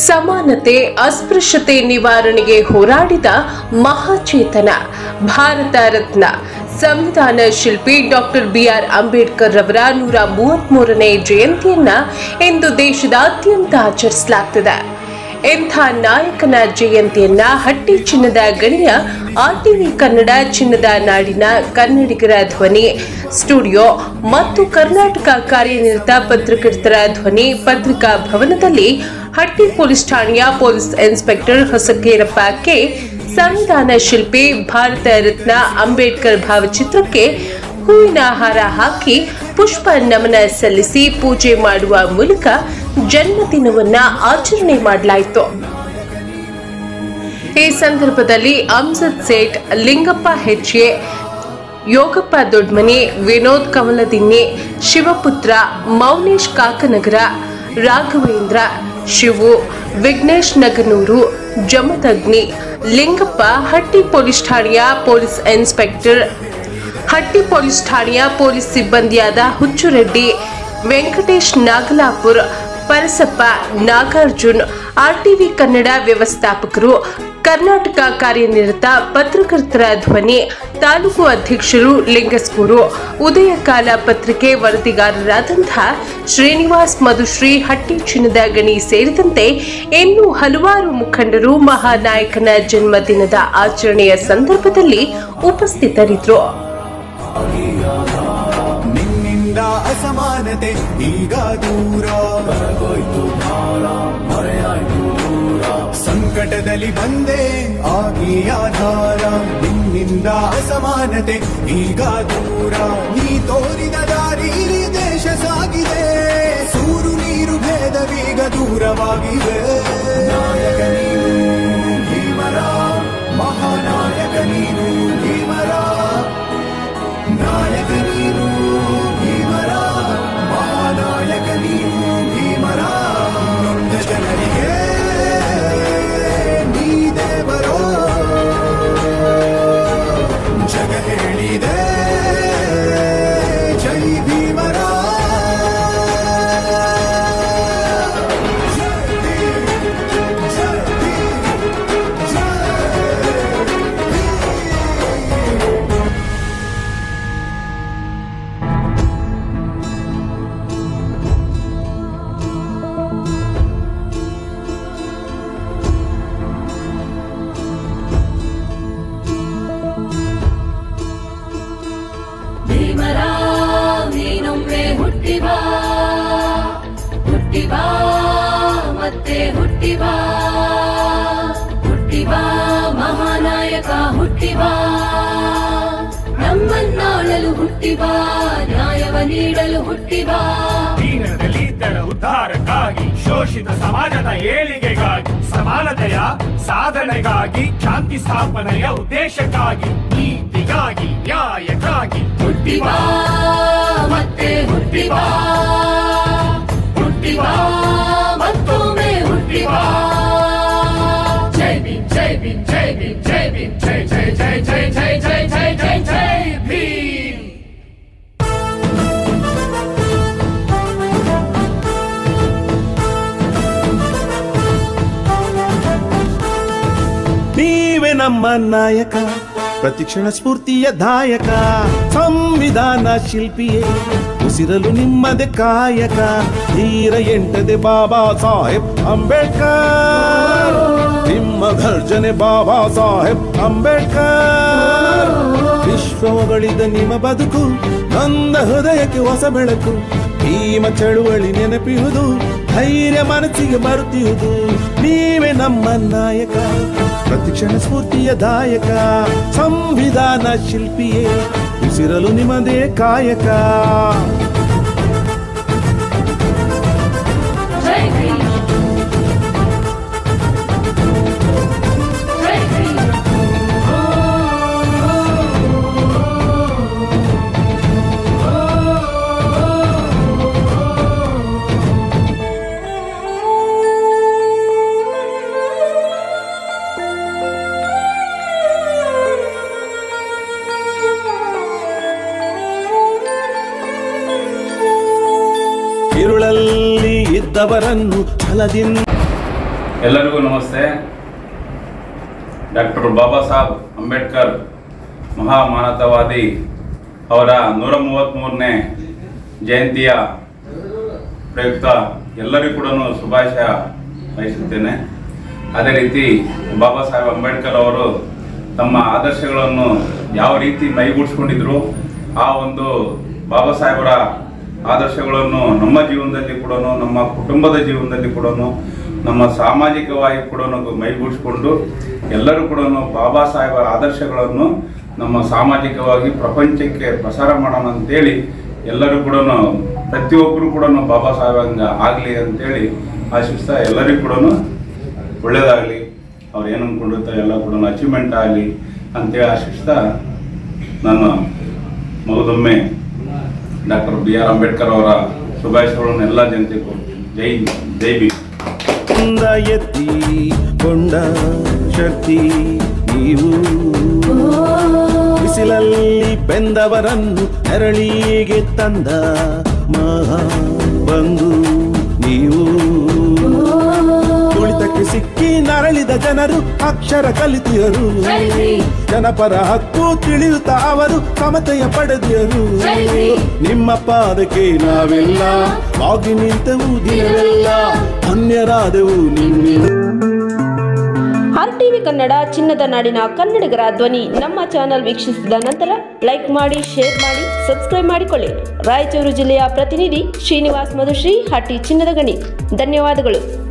ಸಮಾನತೆ ಅಸ್ಪೃಶ್ಯತೆ ನಿವಾರಣೆಗೆ ಹೋರಾಡಿದ ಮಹಾಚೇತನ ಭಾರತ ರತ್ನ ಸಂವಿಧಾನ ಶಿಲ್ಪಿ ಡಾಕ್ಟರ್ ಬಿಆರ್ ಅಂಬೇಡ್ಕರ್ ರವರ ನೂರ ಮೂವತ್ಮೂರನೇ ಜಯಂತಿಯನ್ನ ಇಂದು ದೇಶದಾದ್ಯಂತ ಆಚರಿಸಲಾಗ್ತಿದೆ ಇಂಥ ನಾಯಕನ ಜಯಂತಿಯನ್ನ ಹಟ್ಟಿ ಚಿನ್ನದ ಗಣಿಯ ಆರ್ಟಿವಿ ಕನ್ನಡ ಚಿನ್ನದ ನಾಡಿನ ಕನ್ನಡಿಗರ ಧ್ವನಿ ಸ್ಟುಡಿಯೋ ಮತ್ತು ಕರ್ನಾಟಕ ಕಾರ್ಯನಿರತ ಪತ್ರಕರ್ತರ ಧ್ವನಿ ಪತ್ರಿಕಾ ಭವನದಲ್ಲಿ ಹಟ್ಟಿ ಪೊಲೀಸ್ ಠಾಣೆಯ ಪೊಲೀಸ್ ಇನ್ಸ್ಪೆಕ್ಟರ್ ಹೊಸಕೇರಪ್ಪ ಕೆ ಸಂವಿಧಾನ ಶಿಲ್ಪಿ ಭಾರತ ರತ್ನ ಅಂಬೇಡ್ಕರ್ ಭಾವಚಿತ್ರಕ್ಕೆ ಹೂವಿನ ಹಾರ ಹಾಕಿ ಪುಷ್ಪ ನಮನ ಸಲ್ಲಿಸಿ ಪೂಜೆ ಮಾಡುವ ಮೂಲಕ ಜನ್ಮದಿನವನ್ನ ಆಚರಣೆ ಮಾಡಲಾಯಿತು ಈ ಸಂದರ್ಭದಲ್ಲಿ ಅಮ್ಜದ್ ಸೇಠ್ ಲಿಂಗಪ್ಪ ಹೆಜ್ಜೆ ಯೋಗಪ್ಪ ದೊಡ್ಮನಿ ವಿನೋದ್ ಕಮಲದಿನ್ನಿ ಶಿವಪುತ್ರ ಮೌನೇಶ್ ಕಾಕನಗರ ರಾಘವೇಂದ್ರ ಶಿವು ವಿಘ್ನೇಶ್ ನಗನೂರು ಜಮದಗ್ನಿ ಲಿಂಗಪ್ಪ ಹಟ್ಟಿ ಪೊಲೀಸ್ ಠಾಣೆಯ ಪೊಲೀಸ್ ಇನ್ಸ್ಪೆಕ್ಟರ್ ಹಟ್ಟಿ ಪೊಲೀಸ್ ಠಾಣೆಯ ಪೊಲೀಸ್ ಸಿಬ್ಬಂದಿಯಾದ ಹುಚ್ಚುರೆಡ್ಡಿ ವೆಂಕಟೇಶ್ ನಾಗಲಾಪುರ್ ಪರಸಪ್ಪ ನಾಗಾರ್ಜುನ್ ಆರ್ಟಿವಿ ಕನ್ನಡ ವ್ಯವಸ್ಥಾಪಕರು ಕರ್ನಾಟಕ ಕಾರ್ಯನಿರತ ಪತ್ರಕರ್ತರ ಧ್ವನಿ ತಾಲೂಕು ಅಧ್ಯಕ್ಷರು ಲಿಂಗಸ್ಕೂರು ಉದಯಕಾಲ ಪತ್ರಿಕೆ ವರದಿಗಾರರಾದಂತಹ ಶ್ರೀನಿವಾಸ್ ಮಧುಶ್ರೀ ಹಟ್ಟಿ ಚಿನ್ನದ ಗಣಿ ಸೇರಿದಂತೆ ಇನ್ನೂ ಹಲವಾರು ಮುಖಂಡರು ಮಹಾನಾಯಕನ ಜನ್ಮದಿನದ ಆಚರಣೆಯ ಸಂದರ್ಭದಲ್ಲಿ ಉಪಸ್ಥಿತರಿದ್ದರು ನಿನ್ನಿಂದ ಅಸಮಾನತೆ ಈಗ ದೂರ ಕರಗೋಯ್ತು ಭಾರ ಮರೆಯಾಯ್ತು ದೂರ ಸಂಕಟದಲ್ಲಿ ಬಂದೆ ಆಗಿ ಆಧಾರ ನಿನ್ನಿಂದ ಅಸಮಾನತೆ ಈಗ ದೂರ ನೀ ತೋರಿದ ದಾರಿಲಿ ದೇಶ ಸಾಗಿದೆ ಸೂರು ನೀರು ಭೇದವೀಗ ದೂರವಾಗಿದೆ ನಾಯಕ ನೀನು ಭೀಮರ ಮಹಾನಾಯಕ ನೀನು ಭೀಮರ ನಾಯಕ ನೀನು ಭೀಮರ ಮಹಾನಾಯಕ ನೀನು ಭೀಮರ ನೊಂದ ಜನರಿಗೆ ನೀ ದೇವರೋ ಜಗ ಹೇಳಿದೆ ಜೈ ಭೀಮರ ಜೈ ಭೀಮ್, ಜೈ ಭೀಮ್, ಜೈ ಭೀಮ್. ಭೀಮರ ನೀನೊಮ್ಮೆ ಹುಟ್ಟಿಬಾ ಹುಟ್ಟಿಬಾ ಮತ್ತೆ ಹುಟ್ಟಿಬಾ ಹುಟ್ಟಿಬಾ ಮಹಾನಾಯಕ ಹುಟ್ಟಿಬಾ ನಮ್ಮನ್ನಾಳಲು ಹುಟ್ಟಿಬಾ ನ್ಯಾಯವ ನೀಡಲು ಹುಟ್ಟಿಬಾ ದೀನ ದಲಿತರ ಉದ್ಧಾರಕ್ಕಾಗಿ ಶೋಷಿತ ಸಮಾಜದ ಏಳಿಗೆಗಾಗಿ ಸಮಾನತೆಯ ಸಾಧನೆಗಾಗಿ ಶಾಂತಿ ಸ್ಥಾಪನೆಯ ಉದ್ದೇಶಕ್ಕಾಗಿ ನೀತಿಗಾಗಿ ನ್ಯಾಯಕ್ಕಾಗಿ ಹುಟ್ಟಿಬಾ ಮತ್ತೆ ಹುಟ್ಟಿಬಾ ಹುಟ್ಟಿಬಾ ಮತ್ತೊಮ್ಮೆ ಹುಟ್ಟಿಬಾ ಜೈ ಭೀಮ್ ಜೈ ಭೀಮ್ ಜೈ ಭೀಮ್ ಜೈ ಭೀಮ್ ಜೈ ಜೈ ಜೈ ಜೈ ಜೈ ಜೈ ಜೈ ಜೈ ಜೈ ಭೀಮ್ ನೀವೇ ನಮ್ಮ ನಾಯಕ ಪ್ರತಿಕ್ಷಣ ಸ್ಫೂರ್ತಿಯ ದಾಯಕ ಸಂವಿಧಾನ ಶಿಲ್ಪಿಯೇ ಉಸಿರಲು ನಿಮ್ಮದೇ ಕಾಯಕ ಧೀರ ಎಂಟದೆ ಬಾಬಾ ಸಾಹೇಬ್ ಅಂಬೇಡ್ಕರ್ ನಿಮ್ಮ ಘರ್ಜನೆ ಬಾಬಾ ಸಾಹೇಬ್ ಅಂಬೇಡ್ಕರ್ ವಿಶ್ವಗಳಿದ ನಿಮ್ಮ ಬದುಕು ನಂದ ಹೃದಯಕ್ಕೆ ಹೊಸ ಬೆಳಕು ಭೀಮ ಚಳುವಳಿ ನೆನಪಿಹುದು ಧೈರ್ಯ ಮನಸ್ಸಿಗೆ ಬರುತ್ತಿಹುದು ನೀವೇ ನಮ್ಮ ನಾಯಕ ಪ್ರತಿಕ್ಷಣ ಸ್ಫೂರ್ತಿಯ ದಾಯಕ ಸಂವಿಧಾನ ಶಿಲ್ಪಿಯೇ ಉಸಿರಲು ನಿಮ್ಮದೇ ಕಾಯಕ ಜೈ ಭೀಮ್ ಜೈ ಭೀಮ್ ಇರುಳಲ್ಲಿ ಇದ್ದವರನ್ನು ಛಲದಿಂದ ಎಲ್ಲರಿಗೂ ನಮಸ್ತೆ ಡಾಕ್ಟರ್ ಬಾಬಾ ಸಾಹೇಬ್ ಅಂಬೇಡ್ಕರ್ ಮಹಾಮಾನವತಾವಾದಿ ಅವರ ನೂರ ಮೂವತ್ತ್ಮೂರನೇ ಜಯಂತಿಯ ಪ್ರಯುಕ್ತ ಎಲ್ಲರಿಗೂ ಕೂಡ ಶುಭಾಶಯ ಬಯಸುತ್ತೇನೆ ಅದೇ ರೀತಿ ಬಾಬಾ ಸಾಹೇಬ್ ಅಂಬೇಡ್ಕರ್ ಅವರು ತಮ್ಮ ಆದರ್ಶಗಳನ್ನು ಯಾವ ರೀತಿ ಮೈಗೂಡಿಸ್ಕೊಂಡಿದ್ರು ಆ ಒಂದು ಬಾಬಾ ಸಾಹೇಬರ ಆದರ್ಶಗಳನ್ನು ನಮ್ಮ ಜೀವನದಲ್ಲಿ ಕೂಡ ನಮ್ಮ ಕುಟುಂಬದ ಜೀವನದಲ್ಲಿ ಕೂಡ ನಮ್ಮ ಸಾಮಾಜಿಕವಾಗಿ ಕೂಡ ಮೈಗೂಡಿಸ್ಕೊಂಡು ಎಲ್ಲರೂ ಕೂಡ ಬಾಬಾ ಸಾಹೇಬರ ಆದರ್ಶಗಳನ್ನು ನಮ್ಮ ಸಾಮಾಜಿಕವಾಗಿ ಪ್ರಪಂಚಕ್ಕೆ ಪ್ರಸಾರ ಮಾಡೋಣ ಅಂತೇಳಿ ಎಲ್ಲರೂ ಕೂಡ ಪ್ರತಿಯೊಬ್ಬರು ಕೂಡ ಬಾಬಾ ಸಾಹೇಬ್ ಹಂಗ ಆಗಲಿ ಅಂತೇಳಿ ಆಶಿಸ್ತಾ ಎಲ್ಲರಿಗೂ ಕೂಡ ಒಳ್ಳೇದಾಗಲಿ ಅವ್ರು ಏನು ಅಂದ್ಕೊಂಡಿರ್ತಾರೆ ಎಲ್ಲ ಕೂಡ ಅಚೀವ್ಮೆಂಟ್ ಆಗಲಿ ಅಂತೇಳಿ ಆಶಿಸ್ತಾ ನಾನು ಮಗದೊಮ್ಮೆ ಡಾಕ್ಟರ್ ಬಿ ಆರ್ ಅಂಬೇಡ್ಕರ್ ಅವರ ಶುಭಾಶಯಗಳನ್ನು ಎಲ್ಲ ಜನತೆಗೆ ಕೊಡ್ತೀನಿ ಜೈ ಜೈ ಭೀಮ್ ಇಂದ ಎತ್ತಿ ಕೊಂಡ ಶಕ್ತಿ ನೀವು ಬಿಸಿಲಲ್ಲಿ ಬೆಂದವರನ್ನು ನೆರಳಿಗೆ ತಂದ ಮಹಾ ಬಂಧು ನೀವು ತುಳಿತಕ್ಕೆ ಸಿಕ್ಕಿ ನರಳಿದ ಜನರು ಅಕ್ಷರ ಕಲಿತಿಯರು ಜನಪರ ಹಕ್ಕು ತಿಳಿಯುತ್ತಾ ಅವರು ಸಮತೆಯ ಪಡೆದಿಯರು ನಿಮ್ಮ ಪಾದಕ್ಕೆ ನಾವೆಲ್ಲ ಆಗಿ ನಿಂತೆವು ದಿನವೆಲ್ಲ ಧನ್ಯರಾದೆವು ನಿಮ್ಮಿಂದ ಆರ್ ಟಿವಿ ಕನ್ನಡ ಚಿನ್ನದ ನಾಡಿನ ಕನ್ನಡಿಗರ ಧ್ವನಿ ನಮ್ಮ ಚಾನೆಲ್ ವೀಕ್ಷಿಸಿದ ನಂತರ ಲೈಕ್ ಮಾಡಿ ಶೇರ್ ಮಾಡಿ ಸಬ್ಸ್ಕ್ರೈಬ್ ಮಾಡಿಕೊಳ್ಳಿ ರಾಯಚೂರು ಜಿಲ್ಲೆಯ ಪ್ರತಿನಿಧಿ ಶ್ರೀನಿವಾಸ್ ಮಧುಶ್ರೀ ಹಟ್ಟಿ ಚಿನ್ನದ ಗಣಿ ಧನ್ಯವಾದಗಳು